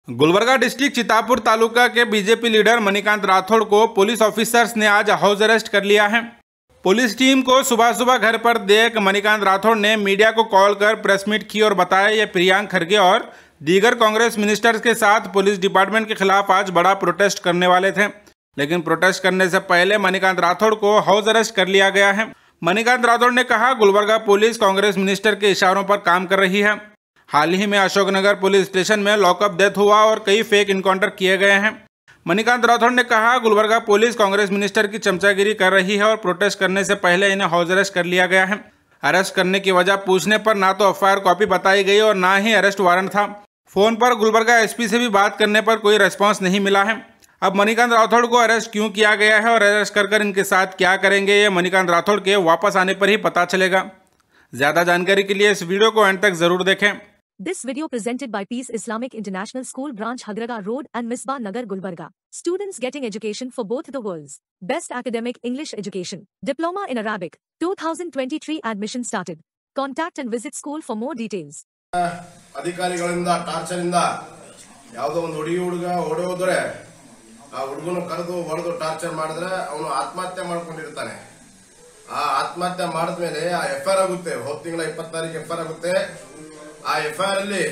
Gulbarga district Chitapur taluka के BJP leader Manikant Rathore को police officers ने आज हाउस अरेस्ट कर लिया है पुलिस टीम को सुबह सुबह घर पर देख मणिकांत राठौड़ ने मीडिया को कॉल कर प्रेस मीट की और बताया ये प्रियांक खड़गे और दीगर कांग्रेस मिनिस्टर्स के साथ पुलिस डिपार्टमेंट के खिलाफ आज बड़ा प्रोटेस्ट करने वाले थे लेकिन प्रोटेस्ट करने से पहले मणिकांत राठौड़ को हाउस अरेस्ट कर लिया गया है मणिकांत राठौड़ ने कहा गुलबर्गा पुलिस कांग्रेस मिनिस्टर के इशारों पर काम कर रही है हाल ही में अशोकनगर पुलिस स्टेशन में लॉकअप डेथ हुआ और कई फेक इनकाउंटर किए गए हैं मणिकांत राठौड़ ने कहा गुलबर्गा पुलिस कांग्रेस मिनिस्टर की चमचागिरी कर रही है और प्रोटेस्ट करने से पहले इन्हें हाउस अरेस्ट कर लिया गया है अरेस्ट करने की वजह पूछने पर ना तो एफ कॉपी बताई गई और ना ही अरेस्ट वारंट था फोन पर गुलबर्गा एसपी से भी बात करने पर कोई रेस्पॉन्स नहीं मिला है अब मणिकांत राठौड़ को अरेस्ट क्यों किया गया है और अरेस्ट कर कर इनके साथ क्या करेंगे ये मणिकांत राठौड़ के वापस आने पर ही पता चलेगा ज्यादा जानकारी के लिए इस वीडियो को एंड तक जरूर देखें This video presented by Peace Islamic International School Branch Hagraga Road and Misbah Nagar Gulbarga. Students getting education for both the worlds. Best academic English education. Diploma in Arabic. 2023 admission started. Contact and visit school for more details. ಅಧಿಕಾರಿಗಳಿಂದ torture ಇಂದ ಯಾವುದೋ ಒಂದು ಹುಡುಗಿ ಹುಡುಗ ಓಡಿ ಹೋದ್ರೆ ಆ ಹುಡುಗನ ಕರೆದು ಹೊಡೆದು ಟಾರ್ಚರ್ ಮಾಡಿದ್ರೆ ಅವನು ಆತ್ಮಹತ್ಯೆ ಮಾಡ್ಕೊಂಡಿರ್ತಾನೆ ಆ ಆತ್ಮಹತ್ಯೆ ಮಾಡಿದ್ಮೇಲೆ ಆ ಎಫ್ ಐ ಆರ್ ಆಗುತ್ತೆ ಹೋದ ತಿಂಗಳ ಇಪ್ಪತ್ತು ತಾರೀಕು ಎಫ್ ಐ ಆರ್ ಆಗುತ್ತೆ ಆ ಎಫ್ ಐ ಆರ್ ಅಲ್ಲಿ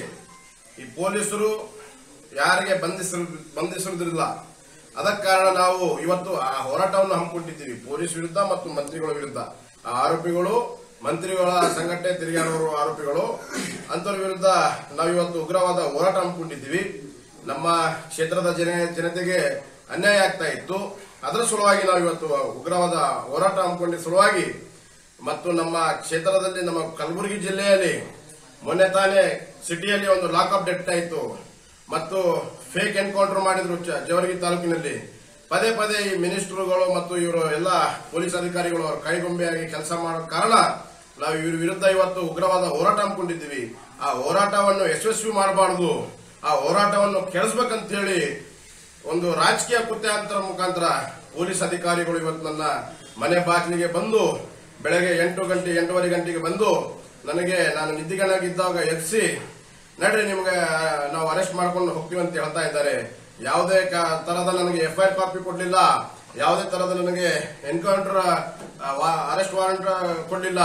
ಈ ಪೊಲೀಸರು ಯಾರಿಗೆ ಬಂಧಿಸ ಬಂಧಿಸುವುದಿಲ್ಲ ಅದಕ್ಕೆ ಕಾರಣ ನಾವು ಇವತ್ತು ಆ ಹೋರಾಟವನ್ನು ಹಮ್ಮಿಕೊಂಡಿದ್ದೀವಿ ಪೊಲೀಸ್ ವಿರುದ್ಧ ಮತ್ತು ಮಂತ್ರಿಗಳ ವಿರುದ್ಧ ಆ ಆರೋಪಿಗಳು ಮಂತ್ರಿಗಳ ಸಂಘಟನೆ ತಿರುಗಾಡುವ ಆರೋಪಿಗಳು ಅಂತವ್ರ ವಿರುದ್ಧ ನಾವು ಇವತ್ತು ಉಗ್ರವಾದ ಹೋರಾಟ ಹಮ್ಮಿಕೊಂಡಿದ್ದೀವಿ ನಮ್ಮ ಕ್ಷೇತ್ರದ ಜನ ಜನತೆಗೆ ಅನ್ಯಾಯ ಆಗ್ತಾ ಇತ್ತು ಅದರ ಸಲುವಾಗಿ ನಾವು ಇವತ್ತು ಉಗ್ರವಾದ ಹೋರಾಟ ಹಮ್ಮಿಕೊಂಡಿದ್ದ ಸಲುವಾಗಿ ಮತ್ತು ನಮ್ಮ ಕ್ಷೇತ್ರದಲ್ಲಿ ನಮ್ಮ ಕಲಬುರಗಿ ಜಿಲ್ಲೆಯಲ್ಲಿ ಮೊನ್ನೆ ತಾನೇ ಸಿಟಿಯಲ್ಲಿ ಒಂದು ಲಾಕಪ್ ಡೆತ್ ಆಯಿತು ಮತ್ತು ಫೇಕ್ ಎನ್ಕೌಂಟರ್ ಮಾಡಿದ್ರು ಚ- ಜವರ್ಗಿ ತಾಲೂಕಿನಲ್ಲಿ ಪದೇ ಪದೇ ಈ ಮಿನಿಸ್ಟರ್ಗಳು ಮತ್ತು ಇವರು ಎಲ್ಲ ಪೊಲೀಸ್ ಅಧಿಕಾರಿಗಳು ಅವ್ರ ಕೈಗೊಂಬೆಯಾಗಿ ಕೆಲಸ ಮಾಡೋ ಕಾರಣ ನಾವು ಇವ್ರ ವಿರುದ್ಧ ಇವತ್ತು ಉಗ್ರವಾದ ಹೋರಾಟ ಹಮ್ಮಿಕೊಂಡಿದ್ದೀವಿ ಆ ಹೋರಾಟವನ್ನು ಯಶಸ್ವಿ ಮಾಡಬಾರದು ಆ ಹೋರಾಟವನ್ನು ಕೆಡಿಸ್ಬೇಕಂತ ಹೇಳಿ ಒಂದು ರಾಜಕೀಯ ಕುತ್ಯಾಂತರ ಮುಖಾಂತರ ಪೊಲೀಸ್ ಅಧಿಕಾರಿಗಳು ಇವತ್ತು ನನ್ನ ಮನೆ ಬಾಗಿಲಿಗೆ ಬಂದು ಬೆಳಗ್ಗೆ ಎಂಟು ಗಂಟೆ ಎಂಟೂವರೆ ಗಂಟೆಗೆ ಬಂದು ನನಗೆ ನಾನು ನಿದ್ದಿಗನಾಗಿದ್ದಾಗ ಎಬ್ಸಿ ನಡ್ರಿ ನಿಮ್ಗೆ ನಾವು ಅರೆಸ್ಟ್ ಮಾಡ್ಕೊಂಡು ಹೋಗ್ತೀವಿ ಅಂತ ಹೇಳ್ತಾ ಇದ್ದಾರೆ ಯಾವುದೇ ಕ- ತರದ ನನಗೆ ಎಫ್ ಐ ಕಾಪಿ ಕೊಡ್ಲಿಲ್ಲ ಯಾವುದೇ ತರದ ನನಗೆ ಎನ್ಕೌಂಟರ್ ಅರೆಸ್ಟ್ ವಾರೆಂಟ್ ಕೊಡ್ಲಿಲ್ಲ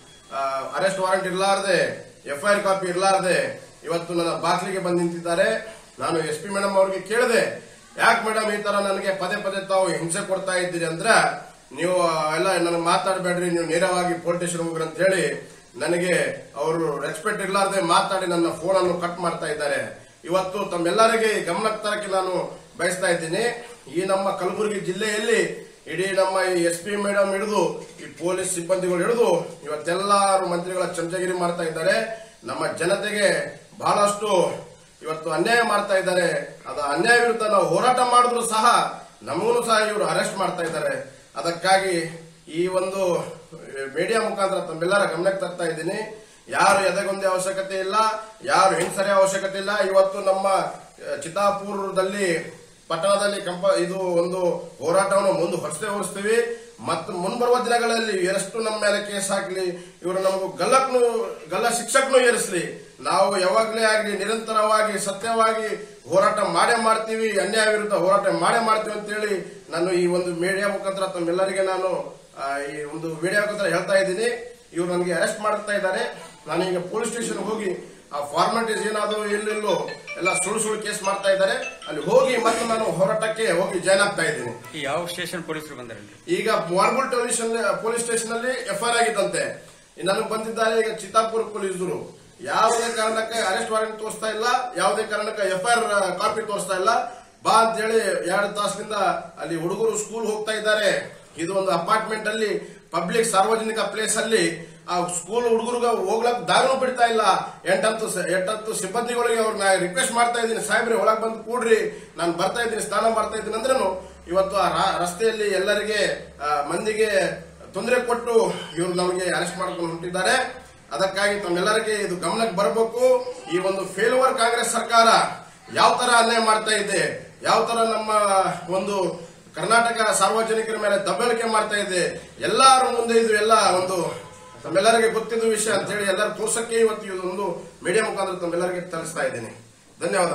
ಅರೆಸ್ಟ್ ವಾರೆಂಟ್ ಇರ್ಲಾರ್ದೆ ಎಫ್ ಐ ಆರ್ ಕಾಪಿ ಇರ್ಲಾರ್ದೆ ಇವತ್ತು ನನ್ನ ಬಾಗಿಲಿಗೆ ಬಂದು ನಿಂತಿದ್ದಾರೆ ನಾನು ಎಸ್ ಪಿ ಮೇಡಮ್ ಅವ್ರಿಗೆ ಕೇಳಿದೆ ಯಾಕೆ ಮೇಡಮ್ ಈ ತರ ನನಗೆ ಪದೇ ಪದೇ ತಾವು ಹಿಂಸೆ ಕೊಡ್ತಾ ಇದ್ದೀರಿ ಅಂದ್ರೆ ನೀವು ಎಲ್ಲ ನನಗೆ ಮಾತಾಡಬೇಡ್ರಿ ನೀವು ನೇರವಾಗಿ ಪೊಲೀಸ್ ಸ್ಟೇಷನ್ ಹೋಗ್ರಿ ಅಂತ ಹೇಳಿ ನನಗೆ ಅವರು ರೆಸ್ಪೆಕ್ಟ್ ಇರ್ಲಾರ್ದೆ ಮಾತಾಡಿ ನನ್ನ ಫೋನ್ ಅನ್ನು ಕಟ್ ಮಾಡ್ತಾ ಇದ್ದಾರೆ ಇವತ್ತು ತಮ್ಮೆಲ್ಲರಿಗೆ ಗಮನಕ್ಕೆ ತರಕ್ಕೆ ನಾನು ಬಯಸ್ತಾ ಇದ್ದೀನಿ ಈ ನಮ್ಮ ಕಲಬುರಗಿ ಜಿಲ್ಲೆಯಲ್ಲಿ ಇಡೀ ನಮ್ಮ ಈ ಎಸ್ ಪಿ ಮೇಡಮ್ ಹಿಡಿದು ಈ ಪೊಲೀಸ್ ಸಿಬ್ಬಂದಿಗಳು ಹಿಡಿದು ಇವತ್ತೆಲ್ಲಾರು ಮಂತ್ರಿಗಳ ಚಮಚಗಿರಿ ಮಾಡ್ತಾ ಇದ್ದಾರೆ ನಮ್ಮ ಜನತೆಗೆ ಬಹಳಷ್ಟು ಇವತ್ತು ಅನ್ಯಾಯ ಮಾಡ್ತಾ ಇದ್ದಾರೆ ಅದ ಅನ್ಯಾಯ ವಿರುದ್ಧ ನಾವು ಹೋರಾಟ ಮಾಡಿದ್ರು ಸಹ ನಮಗೂ ಸಹ ಇವರು ಅರೆಸ್ಟ್ ಮಾಡ್ತಾ ಇದ್ದಾರೆ ಅದಕ್ಕಾಗಿ ಈ ಒಂದು ಮೀಡಿಯಾ ಮುಖಾಂತರ ತಮ್ಮೆಲ್ಲರ ಗಮನಕ್ಕೆ ತರ್ತಾ ಇದ್ದೀನಿ ಯಾರು ಎದೆಗೊಂದೇ ಅವಶ್ಯಕತೆ ಇಲ್ಲ ಯಾರು ಹಿಂಸರೆ ಅವಶ್ಯಕತೆ ಇಲ್ಲ ಇವತ್ತು ನಮ್ಮ ಅಹ್, ಚಿತ್ತಾಪುರದಲ್ಲಿ ಪಟ್ಟಣದಲ್ಲಿ ಕಂಪ ಇದು ಒಂದು ಹೋರಾಟವನ್ನು ಮುಂದೆ ಹೊರಸೇ ಹೊರಿಸ್ತೀವಿ ಮತ್ತು ಮುಂಬರುವ ದಿನಗಳಲ್ಲಿ ಎಷ್ಟು ನಮ್ಮ ಮೇಲೆ ಕೇಸ್ ಹಾಕಲಿ ಇವರು ನಮಗೂ ಗಲ್ಲಕ್ನು ಗಲ್ಲ ಶಿಕ್ಷಕನು ಏರಿಸಲಿ ನಾವು ಯಾವಾಗಲೇ ಆಗಲಿ ನಿರಂತರವಾಗಿ ಸತ್ಯವಾಗಿ ಹೋರಾಟ ಮಾಡೇ ಮಾಡ್ತೀವಿ ಅನ್ಯಾಯ ವಿರುದ್ಧ ಹೋರಾಟ ಮಾಡೇ ಮಾಡ್ತೀವಿ ಅಂತೇಳಿ ನಾನು ಈ ಒಂದು ಮೀಡಿಯಾ ಮುಖಾಂತರ ತಮ್ಮೆಲ್ಲರಿಗೆ ನಾನು ಆ, ಈ ಒಂದು ಮೀಡಿಯಾ ಮುಖಾಂತರ ಹೇಳ್ತಾ ಇದ್ದೀನಿ ಇವರು ನನಗೆ ಅರೆಸ್ಟ್ ಮಾಡ್ತಾ ಇದ್ದಾರೆ ನಾನು ಈಗ ಪೊಲೀಸ್ ಸ್ಟೇಷನ್ ಹೋಗಿ ಆ ಫಾರ್ಮಾಲಿಟೀಸ್ ಏನಾದರೂ ಎಲ್ಲೆಲ್ಲೋ ಎಲ್ಲ ಸುಳ್ಳು ಸುಳ್ಳು ಕೇಸ್ ಮಾಡ್ತಾ ಇದ್ದಾರೆ ಅಲ್ಲಿ ಹೋಗಿ ಮತ್ತೆ ನಾನು ಹೋರಾಟಕ್ಕೆ ಹೋಗಿ ಜಾಯ್ನ್ ಆಗ್ತಾ ಇದ್ದೀನಿ ಈ ಯಾವ ಸ್ಟೇಷನ್ ಪೊಲೀಸರು ಬಂದಾರಲ್ರಿ ಈಗ ಮಾರ್ಬಲ್ ಟೆಲಿವಿಷನ್ ಪೊಲೀಸ್ ಸ್ಟೇಷನ್ ಅಲ್ಲಿ ಎಫ್ಐಆರ್ ಆಗಿದ್ದಂತೆ ನನಗೆ ಬಂದಿದ್ದಾರೆ ಈಗ ಚಿತ್ತಾಪುರ ಪೊಲೀಸರು ಯಾವುದೇ ಕಾರಣಕ್ಕೆ ಅರೆಸ್ಟ್ ವಾರೆಂಟ್ ತೋರಿಸ್ತಾ ಇಲ್ಲ ಯಾವುದೇ ಕಾರಣಕ್ಕೆ ಎಫ್ಐಆರ್ ಕಾಪಿ ತೋರಿಸ್ತಾ ಇಲ್ಲ ಬಾ ಅಂತ ಹೇಳಿ ಎರಡು ತಾಸಿನಿಂದ ಅಲ್ಲಿ ಹುಡುಗರು ಸ್ಕೂಲ್ ಹೋಗ್ತಾ ಇದ್ದಾರೆ ಇದು ಒಂದು ಅಪಾರ್ಟ್ಮೆಂಟ್ ಅಲ್ಲಿ ಪಬ್ಲಿಕ್ ಸಾರ್ವಜನಿಕ ಪ್ಲೇಸ್ ಅಲ್ಲಿ ಆ ಸ್ಕೂಲ್ ಹುಡುಗರಿಗೆ ಹೋಗ್ಲಕ್ ದಾರಿನೂ ಬಿಡ್ತಾ ಇಲ್ಲ ಎಂಟತ್ತು ಸ- ಎಂಟತ್ತು ಸಿಬ್ಬಂದಿಗಳಿಗೆ ಅವ್ರನ್ನ ರಿಕ್ವೆಸ್ಟ್ ಮಾಡ್ತಾ ಇದ್ದೀನಿ ಸಾಹೇಬ್ರಿ ಒಳಗ್ ಬಂದು ಕೂಡ್ರಿ ನಾನು ಬರ್ತಾ ಇದ್ದೀನಿ ಸ್ನಾನ ಮಾಡ್ತಾ ಇದ್ದೀನಿ ಅಂದ್ರೂ ಇವತ್ತು ಆ ರಾ- ರಸ್ತೆಯಲ್ಲಿ ಎಲ್ಲರಿಗೆ ಆ, ಮಂದಿಗೆ ತೊಂದರೆ ಕೊಟ್ಟು ಇವರು ನಮಗೆ ಅರೆಸ್ಟ್ ಮಾಡ್ಕೊಂಡು ಹೊಂಟಿದ್ದಾರೆ ಅದಕ್ಕಾಗಿ ತಮ್ಮೆಲ್ಲರಿಗೆ ಇದು ಗಮನಕ್ಕೆ ಬರಬೇಕು ಈ ಒಂದು ಫೇಲ್ಯೂರ್ ಕಾಂಗ್ರೆಸ್ ಸರ್ಕಾರ ಯಾವ ತರ ಅನ್ಯಾಯ ಮಾಡ್ತಾ ಇದೆ ಯಾವ ತರ ನಮ್ಮ ಒಂದು ಕರ್ನಾಟಕ ಸಾರ್ವಜನಿಕರ ಮೇಲೆ ದಬ್ಬಾಳಿಕೆ ಮಾಡ್ತಾ ಇದೆ ಎಲ್ಲಾರ ಮುಂದೆ ಇದು ಎಲ್ಲ ಒಂದು ತಮ್ಮೆಲ್ಲರಿಗೆ ಗೊತ್ತಿದ್ದ ವಿಷಯ ಅಂತ ಹೇಳಿ ಎಲ್ಲರೂ ತೋರ್ಸಕ್ಕೆ ಇವತ್ತು ಇದು ಒಂದು ಮೀಡಿಯಾ ಮುಖಾಂತರ ತಮ್ಮೆಲ್ಲರಿಗೆ ತಿಳಿಸ್ತಾ ಇದ್ದೀನಿ ಧನ್ಯವಾದಗಳು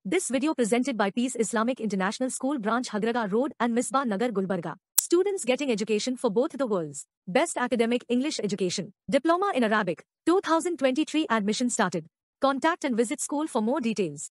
This video presented by Peace Islamic International School Branch Hagraga Road and Misbah Nagar Gulbarga. Students getting education for both the worlds. Best academic English education. Diploma in Arabic. 2023 admission started. Contact and visit school for more details.